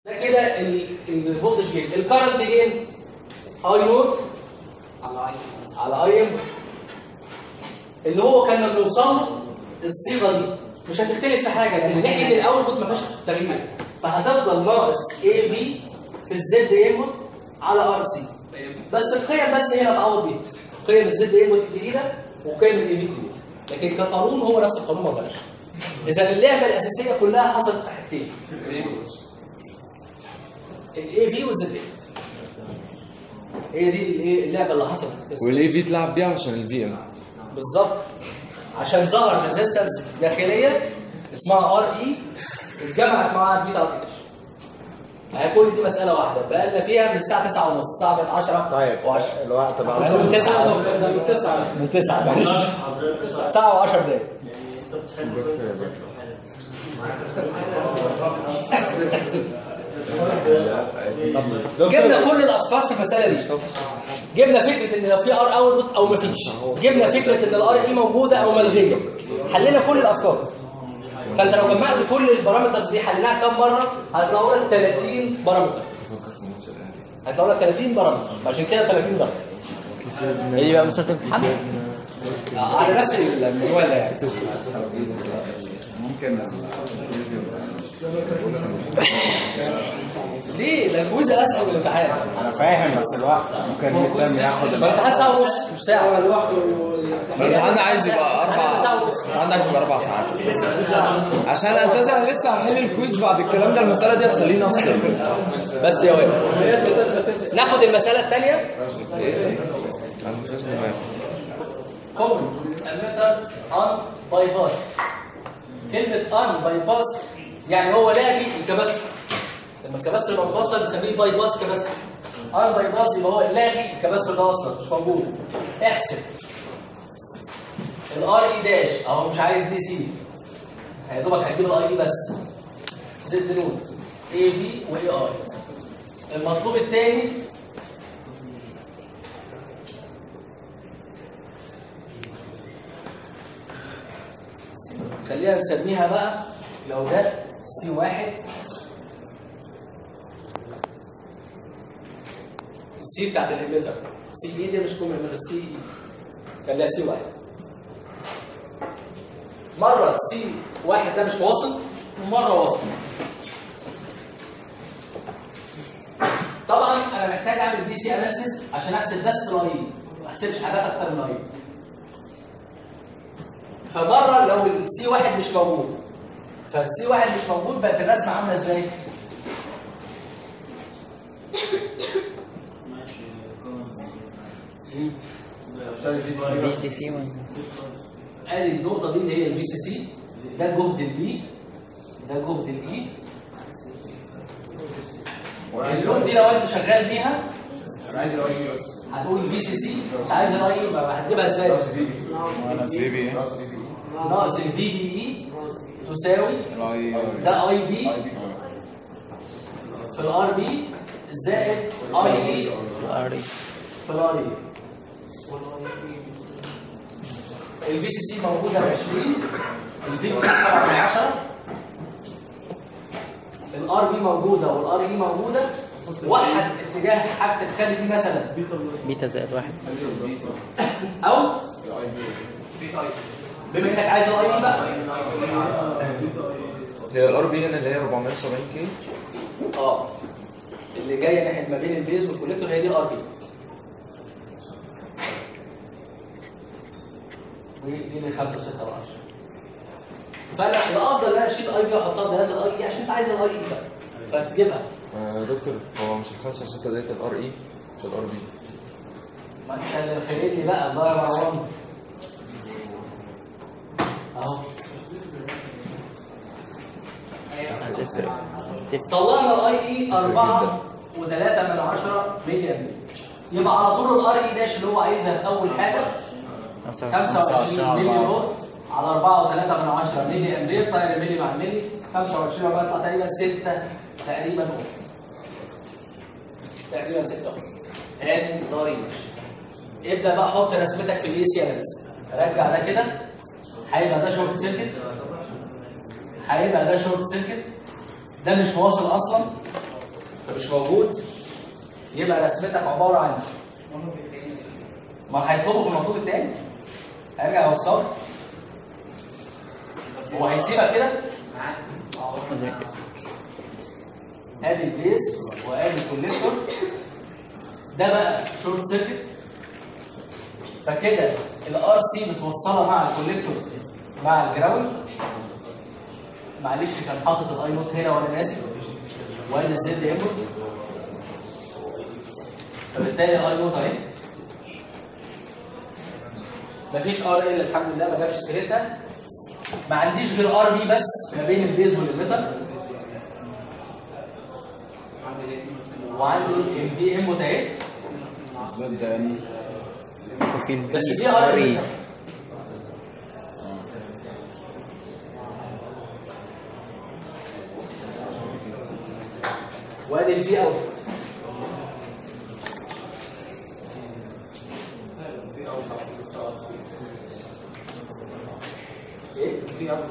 ده كده الفولتج جين الكرنت جين اي نوت على اي على اي ام اللي هو كان لما بنوصل له الصيغه دي مش هتختلف في حاجه لان ناحيه الاوتبوت ما فيهاش تغيير فهتفضل ناقص اي بي في الزد انبوت على ار سي بس القيم بس هي اللي هتعوض بيها قيم الزد انبوت الجديده وقيم الاي بي الجديده لكن كقانون هو نفس القانون ما اتغيرش اذا اللعبه الاساسيه كلها حصلت في حاجتين الاي بي والزد انبوت هي دي الايه اللعبه اللي حصلت والاي في تلعب بيها عشان الفي ام بالظبط عشان ظهر ريزيستنس داخليه اسمها ار اي اتجمعت مع بيتا ار هي كل دي مساله واحده بقالنا فيها من الساعه 9 ونص الساعه بقت 10 طيب و10 الوقت بقى من 9 من 9 من 9 معلش ساعه و10 دقايق جبنا كل الافكار في المساله دي جبنا فكره ان لو في ار اوتبوت او مفيش جبنا فكره ان الار اي موجوده او ملغيه حلينا كل الافكار فانت لو جمعت كل البارامترز دي حليناها كام مره هيطلعوا لك 30 بارامتر هيطلعوا لك 30 بارامتر عشان كده 30 درجه هي بقى مسألة امتحان آه، على نفس المنوال ده يعني ليه ده الكويز اسهل من الامتحان انا فاهم بس الوقت ممكن الترم ياخد ما الوقت الامتحان ساعه ونص مش ساعه الامتحان عايز يبقى اربع ساعه ونص الامتحان عايز يبقى اربع ساعات عشان اساسا انا لسه هحل الكويز بعد الكلام ده المساله دي هتخليني افصل بس يا واد ناخد المساله الثانيه انا مش عايز دماغ كومن الميتر ان باي باس كلمه ان باي باس يعني هو لاغي الكباستور لما الكباستور يبقى متوصل بنسميه باي باس كباستور ان باي باس يبقى هو لاغي الكباستور ده اصلا مش موجود احسب الار اي داش اهو مش عايز دي سي يا دوبك هتجيب الاي دي بس زد نود اي بي واي اي المطلوب الثاني خلينا نسميها بقى لو ده سي واحد السي بتاعت الاميتر سي اي دي مش كوم اميتر سي اي خليها سي واحد مرة سي واحد ده مش واصل ومرة واصل طبعا انا محتاج اعمل دي سي اناليسيس عشان احسب بس الاي ما احسبش حاجات اكتر من الاي فبره لو السي واحد مش موجود فالسي واحد مش موجود بقت الرسمه عامله ازاي؟ بي سي سي ادي النقطه دي اللي هي البي سي سي ده جهد البي ده جهد الاي اللوب دي لو انت شغال بيها هتقول بي سي سي انت عايز الاي يبقى هتجيبها ازاي؟ ناقص بي بي ناقص البي بي اي تساوي الاي ده اي بي في الار بي زائد اي اي ار في الار اي البي سي سي موجوده ب 20 البي بي 7 من 10 الار بي موجوده والار اي موجوده وحد اتجاه حاجتك خلي دي مثلا بيتا زائد واحد او بما انك عايز الاي بي بقى هي الار بي هنا اللي هي 470 كي اه اللي جايه ناحيه ما بين البيز والكوليكتور هي دي الار بي ودي اللي 5 6 و 10 فانا الافضل ان انا اشيل الاي بي واحطها بدل الاي اي عشان انت عايز الاي اي بقى فتجيبها آه دكتور هو مش الخمسة وستة ديت الار اي مش الار بي ما انت اللي خليتني بقى الله يا مروان اهو هتفرق تفرق طلعنا الاي اي 4 و3 من 10 ملي امبير يبقى على طول الار اي داش اللي هو عايزها في اول حاجه 25 ملي فولت على 4 و3 من 10 ملي امبير طيب الملي مع الملي 25 يبقى يطلع تقريبا 6 تقريبا اهو تقريبا 6 اهو ادي رينج ابدا بقى حط رسمتك في الاي سي اناليس رجع ده كده هيبقى ده شورت سيركت هيبقى ده شورت سيركت ده مش واصل اصلا فمش موجود يبقى رسمتك عباره عن ما هيطلبوا في المطلوب التاني هيرجع يوصلك هو هيسيبك كده زي كده ادي البيز وادي الكوليكتور ده بقى شورت سيركت فكده الار سي متوصله مع الكوليكتور مع الجراوند معلش كان حاطط الاي نوت هنا وانا ناسي وادي الزد انبوت فبالتالي الاي نوت اهي مفيش ار ال الحمد لله ما جابش سيرتها ما عنديش غير ار بي بس ما بين البيز والاميتر وعندي الفي ام اهي زد ان وفي بس في ار ار ال وادي الفي اوت ايه الفي اوت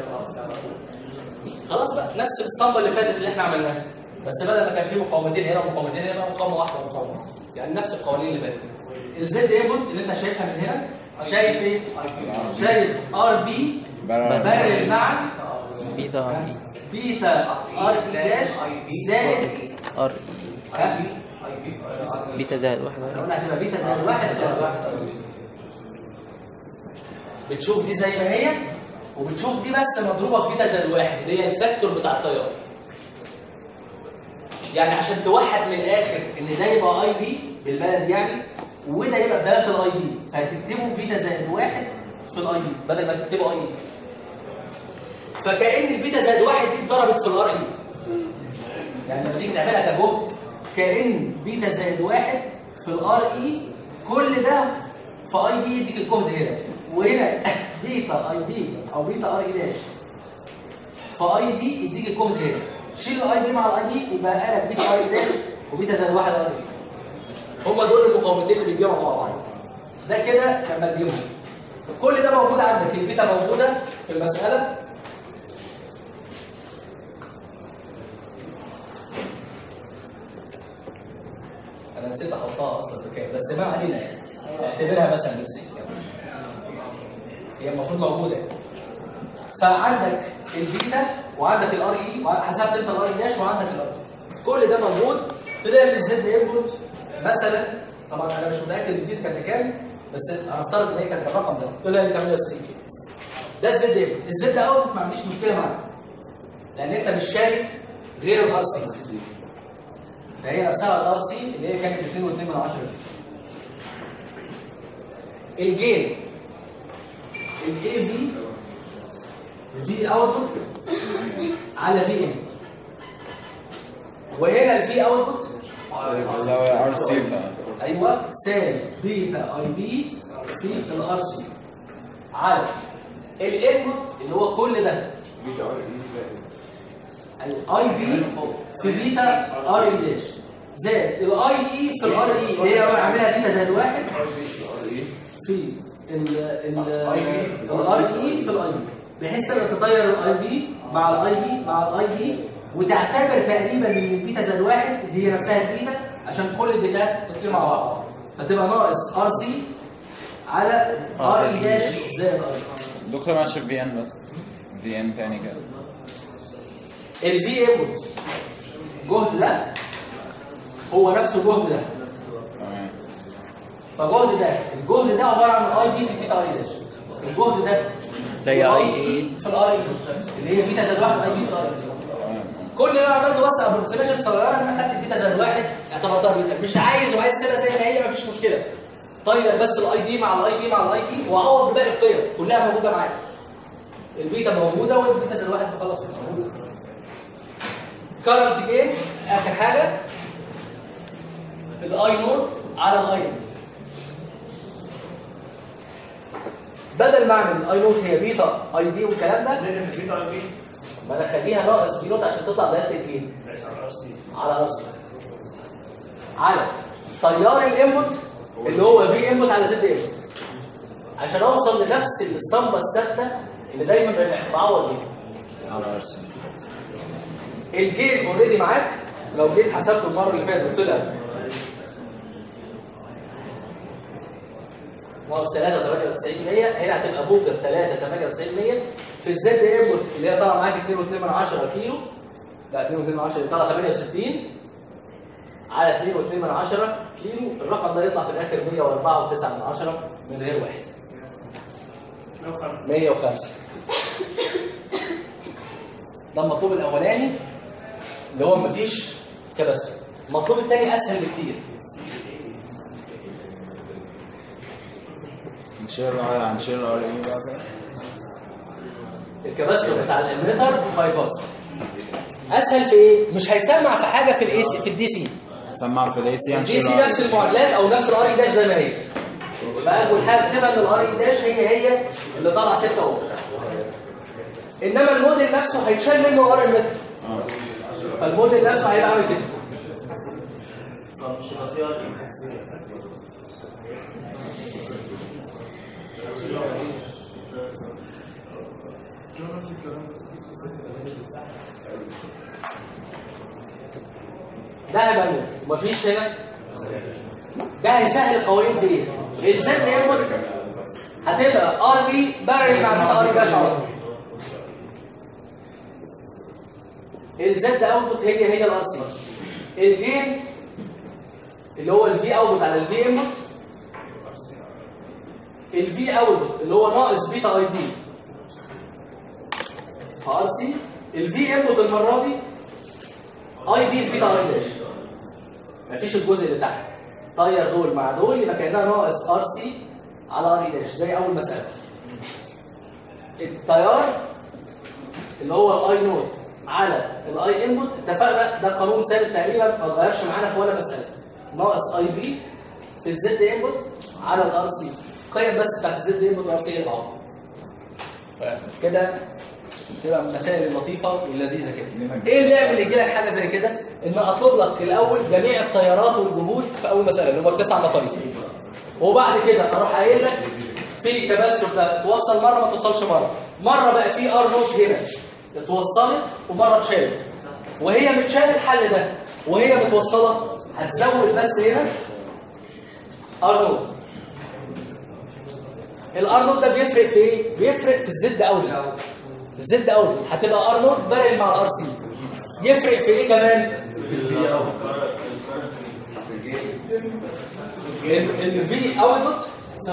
خلاص بقى نفس الاسطمبه اللي فاتت اللي احنا عملناها بس بدل ما كان في مقاومتين هنا ومقاومتين هنا بقى مقاومه واحده مقاومه يعني نفس القوانين اللي فاتت الزد انبوت اللي انت شايفها من هنا شايف ايه؟ شايف ار بي ببرر مع بيتا ار اي بيتا ار اي داش زائد ار ها؟ اي بيتا زائد واحد احنا ار قلنا هتبقى بيتا زائد واحد زائد واحد بتشوف دي زي ما هي وبتشوف دي بس مضروبه في بيتا زائد واحد اللي هي الفاكتور بتاع التيار يعني عشان توحد من الاخر ان ده يبقى اي بي بالبلد يعني وده يبقى بدايه الاي بي فهتكتبوا بيتا زائد واحد في الاي بي بدل ما تكتبوا اي بي فكأن البيتا زائد واحد دي اتضربت في الار اي يعني لما تيجي تعملها كجهد كأن بيتا زائد واحد في الار اي كل ده في اي بي يديك الجهد هنا وهنا بيتا اي بي او بيتا ار اي داش في اي بي يديك الجهد هنا شيل الاي بي مع الاي بي يبقى قلب بيتا ار اي داش وبيتا زائد واحد ار اي هم دول المقاومتين اللي بيتجمعوا مع بعض ده كده لما تجيبهم كل ده موجود عندك البيتا موجوده في المساله انا نسيت احطها اصلا بكام بس ما علينا يعني اعتبرها مثلا بنسيت هي المفروض موجوده فعندك البيتا وعندك الار اي حسبت انت الار اي داش وعندك الار كل ده موجود طلع لي الزد انبوت مثلا طبعا انا مش متاكد البيتا كان بكام بس هنفترض ان هي كانت الرقم ده طلع لي 68 ده الزد انبوت الزد اوت ما عنديش مشكله معاه لان انت مش شايف غير الار سي فهي نفسها الار سي اللي هي كانت 2.2 من 10 الجين الاي في في اوتبوت على في ان وهنا الفي اوتبوت تساوي ار سي ايوه سالب بيتا اي بي في الار سي على الانبوت اللي هو كل ده الاي بي في بيتا ار اي داش زائد الاي اي في الار اي اللي هي عاملها بيتا زائد واحد في ال ال الار اي في الاي بي بحيث تقدر تطير الاي بي مع الاي بي مع الاي بي وتعتبر تقريبا ان البيتا زائد واحد هي نفسها البيتا عشان كل البيتات تطير مع بعض فتبقى ناقص ار سي على ار اي داش زائد ار دكتور ماشي في ان بس في ان تاني كده الفي انبوت جهد ده هو نفسه جهد ده تمام فجهد ده الجهد ده عباره عن اي بي في البيتا ار داش الجهد ده لا هي اي اي اي في الار اي اللي هي بيتا زائد واحد اي بي في الار كل اللي انا عملته بس ابروكسيميشن صغيره ان انا خدت البيتا زائد واحد اعتبرتها بيتا مش عايز وعايز اسيبها زي ما هي مفيش مشكله طير بس الاي بي مع الاي بي مع الاي بي واعوض بباقي القيم كلها موجوده معايا البيتا موجوده والبيتا زائد واحد خلاص موجوده كارنت جين اخر حاجه الاي نوت على الاي نوت بدل ما اعمل اي نوت هي بيتا اي بي والكلام ده لان في البيتا اي بي ما انا اخليها ناقص بي نوت عشان تطلع داله الجين ليس على ار سي على ار سي على تيار الانبوت اللي هو في انبوت على زد انبوت عشان اوصل لنفس الاسطمبه الثابته اللي دايما بعوض بيها على ار سي الجين اوريدي معاك لو جيت حسبته المره اللي فاتت طلع ناقص 3 98 هنا هتبقى موجب 3 98 في الزد انبوت اللي هي طالعه معاك 2.2 كيلو لا 2.2 طالعه 68 على 2.2 كيلو الرقم ده يطلع في الاخر 104.9 من غير واحد 105 ده المطلوب الاولاني اللي هو مفيش كباستور المطلوب الثاني اسهل بكتير نشيل هنشيل ار اي بقى كده. الكباستور بتاع الاميتر باي باس اسهل في ايه مش هيسمع في حاجه في الاي سي في الدي سي سمع في الاي سي الدي هنشيل سي نفس المعادلات او نفس الار اي داش زي ما هي فاول حاجه كده ان الار اي داش هي هي اللي طالعه 6 اهو انما الموديل نفسه هيتشال منه ار المتر فالموديل نفسه هيبقى عامل كده ده هيبقى الموديل ومفيش هنا ده هيسهل القوانين دي الزد انبوت هتبقى ار بي بارل مع بيتا ار داش على طول الزد اوتبوت هي هي الار سي الجين اللي هو الفي اوتبوت على الفي انبوت الفي اوتبوت اللي هو ناقص بيتا اي دي ار سي الفي انبوت المره دي اي بي بيتا اي داش مفيش الجزء اللي تحت طير دول مع دول يبقى كانها ناقص ار سي على ار اي داش زي اول مساله التيار اللي هو الاي نوت على الاي انبوت اتفقنا ده قانون ثابت تقريبا ما اتغيرش معانا في ولا مساله ناقص اي بي في الزد انبوت على الار سي قيم بس بتاعت الزد انبوت والار سي هي العوض كده تبقى من المسائل اللطيفه واللذيذه كده ايه اللعب اللي يجي لك حاجه زي كده ان اطلب لك الاول جميع التيارات والجهود في اول مساله اللي هم التسع مطاريف وبعد كده اروح قايل لك في كباستور ده توصل مره ما توصلش مره مره بقى في ار نوت هنا اتوصلت ومره اتشالت وهي متشال الحل ده وهي متوصله هتزود بس هنا ار نوت الار نوت ده بيفرق في ايه بيفرق في الزد اوت الزد اوت هتبقى ار نوت بارل مع الار سي يفرق في ايه كمان الفي اوتبوت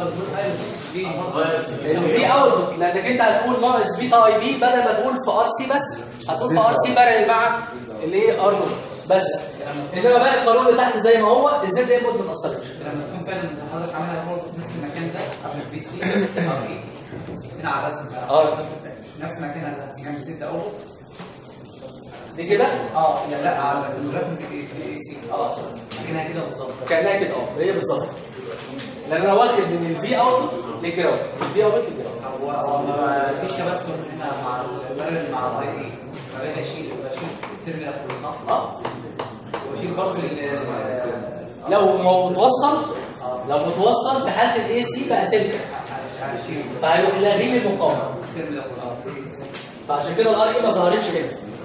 الفي اوتبوت لانك انت هتقول ناقص بيتا اي بي بدل ما تقول في ار سي بس هتقول في ار سي بارل مع اللي هي ار نوت بس انما بقى القانون اللي تحت زي ما هو الزد انبوت ما اتاثرتش لما تكون فعلا حضرتك عاملها برضه في نفس المكان ده قبل البي سي ار اي هنا على الرسم ده اه نفس مكان جنب ست اول دي كده اه لا لا على الرسم في الاي سي اه مكانها كده بالظبط كانها كده اه هي بالظبط لان انا واخد من الفي اوت للجراوند الفي اوت للجراوند هو هو ما فيش تبسم هنا مع البرد مع الاي اي فباجي اشيل بشيل ترجع صح؟ اه واشيل برضه ال- لو ما متوصل لو متوصل في حاله الاي سي بقى سلك هشيل فهيروح لاغي لي المقاومه الترم ده كله فعشان كده الار اي ما ظهرتش هنا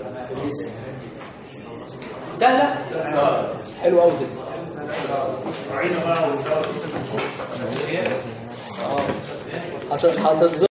سهله؟ حلو قوي كده اه هت- هتتظبط